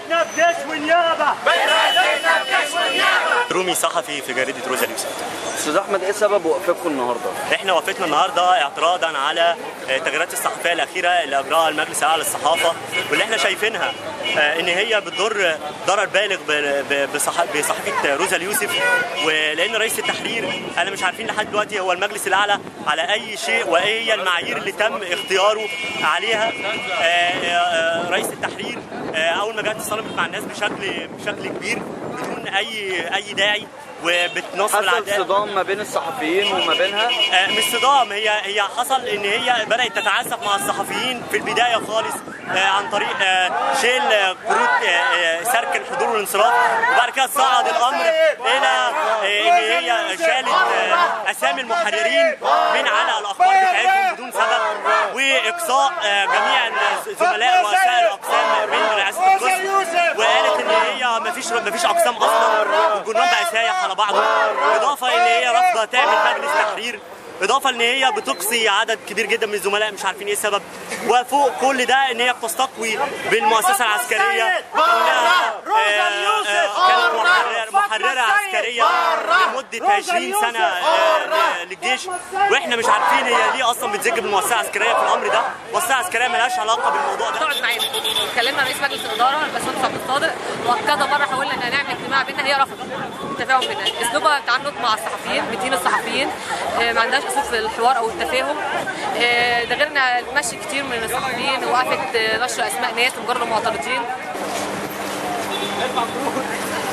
بيتنا بجيش ونيابه رومي صحفي في جريده روزا اليوسف استاذ احمد ايه سبب وقفتكم النهارده؟ احنا وقفتنا النهارده اعتراضا على التغييرات الصحفيه الاخيره اللي اجراها المجلس الاعلى للصحافه واللي احنا شايفينها آه، ان هي بتضر ضرر بالغ ب- ب- بصح- بصحيفه روزا اليوسف ولان رئيس التحرير انا مش عارفين لحد دلوقتي هو المجلس الاعلى على اي شيء وايه هي المعايير اللي تم اختياره عليها آه، آه، رئيس التحرير آه، اول ما جت اتصالت مع الناس بشكل بشكل كبير بدون اي اي داعي وبتنصب حصل العداء صدام ما بين الصحفيين وما بينها آه، مش صدام هي هي حصل ان هي بدات تتعسف مع الصحفيين في البدايه خالص آه، عن طريق آه، شيل آه، كروت آه، آه، سرك الحضور والانصراف وبعد كده صعد الامر الى آه، ان هي شالت آه، اسامي المحررين من على الاخبار بتاعتهم بدون سبب واقصاء آه، جميع الزملاء رؤساء الاقسام من رئاسه القسم وقالت ان هي ما فيش ما فيش اقسام اصلا والجرنان بقى سايح على بعضه اضافه ان هي رافضه تعمل مجلس تحرير اضافه ان هي بتقصي عدد كبير جدا من الزملاء مش عارفين ايه السبب وفوق كل ده ان هي بتستقوي بالمؤسسه العسكريه انها آه، آه، كانت محرر- محرره عسكريه لمده 20 سنه آه، للجيش واحنا مش عارفين هي ليه اصلا بتزج بالمؤسسه العسكريه في الامر ده المؤسسه العسكريه ملهاش علاقه بالموضوع ده تقعد معانا اتكلمنا رئيس مجلس الاداره الباشمهندس عبد الصادق وكذا مره حاولنا ان هنعمل اجتماع بينا هي رفضت التفاهم بينا اسلوبها تعاملت مع الصحفيين بتدين الصحفيين آه، ما عندهاش اسلوب في الحوار او التفاهم آه، ده غير انها تمشي كتير من الصحفيين وقفت آه، نشر اسماء ناس مجرد معترضين